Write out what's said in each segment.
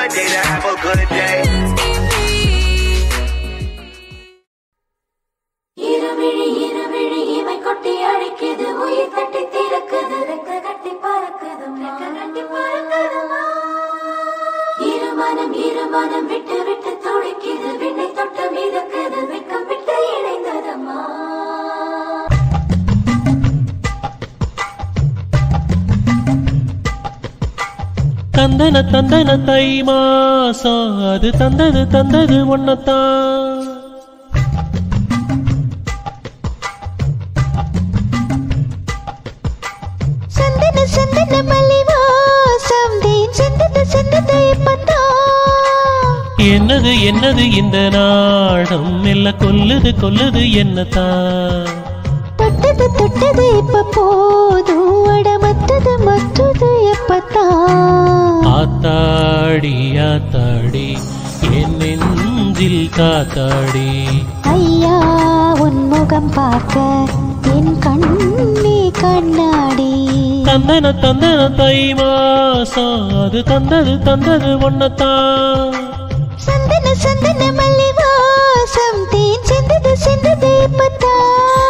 good day to have a good day. இருவிழி இருவிழி இமை கொட்டி அழைக்குது உயிர் தட்டி திறக்குது ரெக்க கட்டி பறக்குது ரெக்க கட்டி பறக்குதுமா இருமனம் இருமனம் விட்டு விட்டு துடிக்குது விண்ணை தொட்டு மிதக்குது வெக்கம் விட்டு இணைந்ததம்மா தந்தன தந்தன தை மாசம் அது தந்தது தந்தது ஒன்னத்தான் சந்தன சந்தன மல்லிவாசம் தேன் சிந்தது சிந்தது இப்பதான் என்னது என்னது இந்த நாடம் மெல்ல கொல்லுது கொல்லுது என்னத்தான் தொட்டது தொட்டது இப்ப போதும் அட மத்தது மத்தது எப்பத்தான் ஆத்தாடி ஆத்தாடி என் நெஞ்சில் காத்தாடி ஐயா உன் முகம் பார்க்க என் கண்ணே கண்ணாடி தந்தன தந்தன தை மாசம் அது தந்தது தந்தது ஒன்னத்தான் சந்தன சந்தன மல்லிவாசம் தேன் சிந்தது சிந்தது இப்பதான்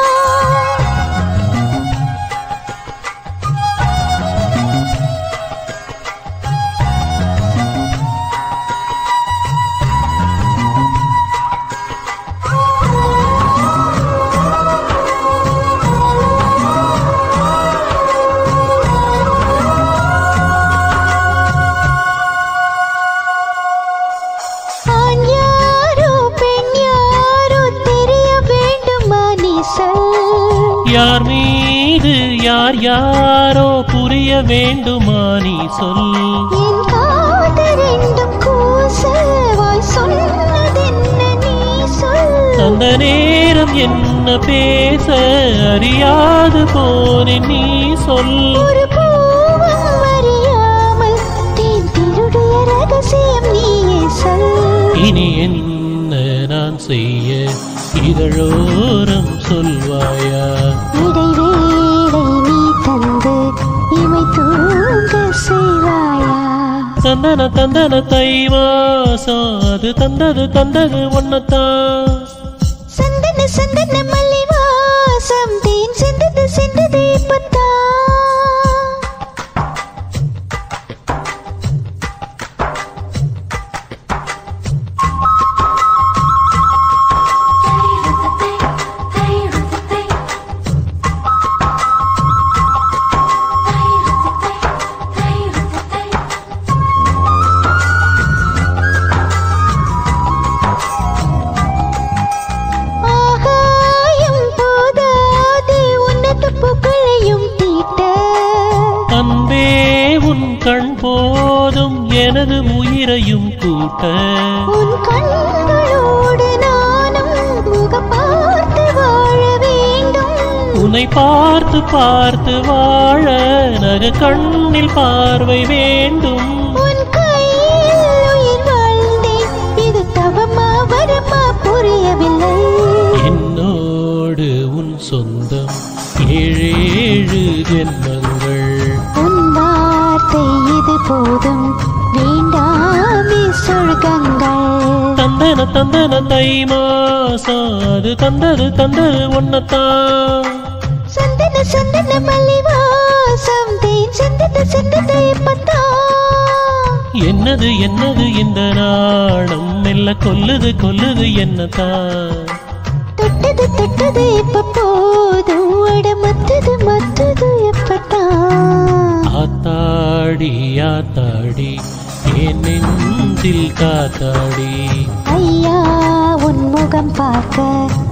ஆண் யாரோ பெண் யாரோ தெரிய வேண்டுமா நீ சொல் யார் மீது யார் யாரோ புரிய வேண்டுமா நீ சொல் என் காது ரெண்டும் கூச வாய் சொன்னதென்ன நீ சொல் அந்த நேரம் என்ன பேச அறியாது போனேன் நீ சொல் ஒரு பூவும் அறியாமல் தேன் திருடைய ரகசியம் நீயே சொல் இனி என்ன நான் செய்ய இதழோரம் சொல்வாயா இடைவேளை நீ தந்து இமை தூங்க செய்வாயா தந்தன தந்தன தை மாசம் அது தந்தது தந்தது ஒன்னத்தான் சந்தன சந்தன மல்லிவாசம் தேன் சிந்தது சிந்தது இப்பத்தான் ஆகாயம் போதாது உன்னத புகழையும் தீட்ட அன்பே உன் கண் போதும் எனது உயிரையும் கூட்ட உன் கண்களோடு நானும் முகம் பார்த்து வாழ வேண்டும் உன்னை பார்த்து பார்த்து வாழ நக கண்ணில் பார்வை வேண்டும் உன் கையில் உயிர் வாழ்ந்தேன் இது தவமா வரமா புரியவில்லை என்னோடு உன் சொந்தம் ஏழேழு ஜென்மங்கள் உன் வார்த்தை இது போதும் வேண்டாமே சொர்க்கங்கள் தந்தன தந்தன தை மாசம் அது தந்தது தந்தது ஒன்னத்தான் சந்தன சந்தன மல்லிவாசம் தேன் சிந்தது சிந்தது இப்பத்தான் என்னது என்னது இந்த நாணம் மெல்ல கொல்லுது கொல்லுது என்னத்தான் தொட்டது தொட்டது இப்ப போதும் அட மத்தது மத்தது எப்பத்தான் ஆத்தாடி ஆத்தாடி என் நெஞ்சில் காத்தாடி ஐயா உன் முகம் பார்க்க